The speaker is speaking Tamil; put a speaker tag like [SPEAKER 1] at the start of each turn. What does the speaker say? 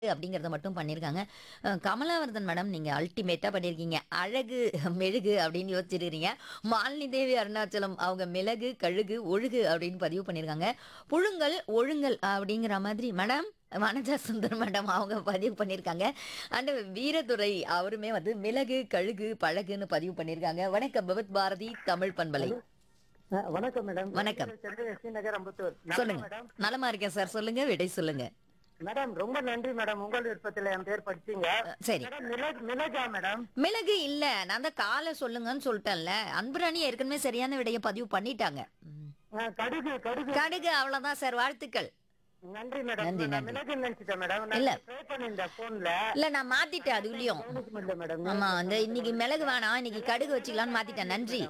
[SPEAKER 1] அப்படிங்கிறத மட்டும் பண்ணியிருக்காங்க அஹ் கமலாவர்தன் மேடம் நீங்கள் அல்டிமேட்டாக பண்ணியிருக்கீங்க அழகு மெழுகு அப்படின்னு யோசிச்சிருக்கிறீங்க மாலினி தேவி அருணாச்சலம் அவங்க மிளகு கழுகு ஒழுகு அப்படின்னு பதிவு பண்ணியிருக்காங்க புழுங்கல் ஒழுங்கல் அப்படிங்கிற மாதிரி மேடம் வனஜா சுந்தர் மேடம் அவங்க பதிவு பண்ணியிருக்காங்க அண்ட் வீரதுரை அவருமே வந்து மிளகு கழுகு பழகுன்னு பதிவு பண்ணியிருக்காங்க வணக்கம் பகவத் பாரதி தமிழ் பண்பலை
[SPEAKER 2] அஹ் வணக்கம் மேடம்
[SPEAKER 1] வணக்கம்.
[SPEAKER 2] சென்னை எஸ்வி நகர் அம்பத்தூர் நல்லா
[SPEAKER 1] சொல்லுங்க
[SPEAKER 2] மேடம்
[SPEAKER 1] நலமா இருக்கேன் சார் சொல்லுங்க விடை சொல்லுங்க
[SPEAKER 2] மேடம் ரொம்ப நன்றி மேடம் உங்கள் விருப்பத்துல என் பேர் படிச்சீங்க
[SPEAKER 1] சரி
[SPEAKER 2] மேடம் மிளக் மிளகா மேடம்
[SPEAKER 1] மிளகு இல்ல நான் தான் காலை சொல்லுங்கன்னு சொல்லிட்டேன்ல அன்புராணி ஏற்கனவே சரியான விடையை பதிவு பண்ணிட்டாங்க ம்.
[SPEAKER 2] அஹ் கடுகு கடுகு
[SPEAKER 1] கடுகு அவ்வளவுதான் சார் வாழ்த்துக்கள்
[SPEAKER 2] நன்றி மேடம்
[SPEAKER 1] நன்றி,
[SPEAKER 2] நான்
[SPEAKER 1] நன்றி.
[SPEAKER 2] மிளகு நினைச்சிட்டேன் மேடம்
[SPEAKER 1] இல்ல.
[SPEAKER 2] நான் ட்ரை பண்ணிருந்தேன் போன்ல
[SPEAKER 1] இல்ல நான் மாத்திட்டேன் அதுலயும்
[SPEAKER 2] கவனிக்க முடியல மேடம்
[SPEAKER 1] ஆமா அந்த இன்னைக்கு மிளகு வேணாம் இன்னைக்கு கடுகு வச்சுக்கலாம்னு மாத்திட்டேன் நன்றி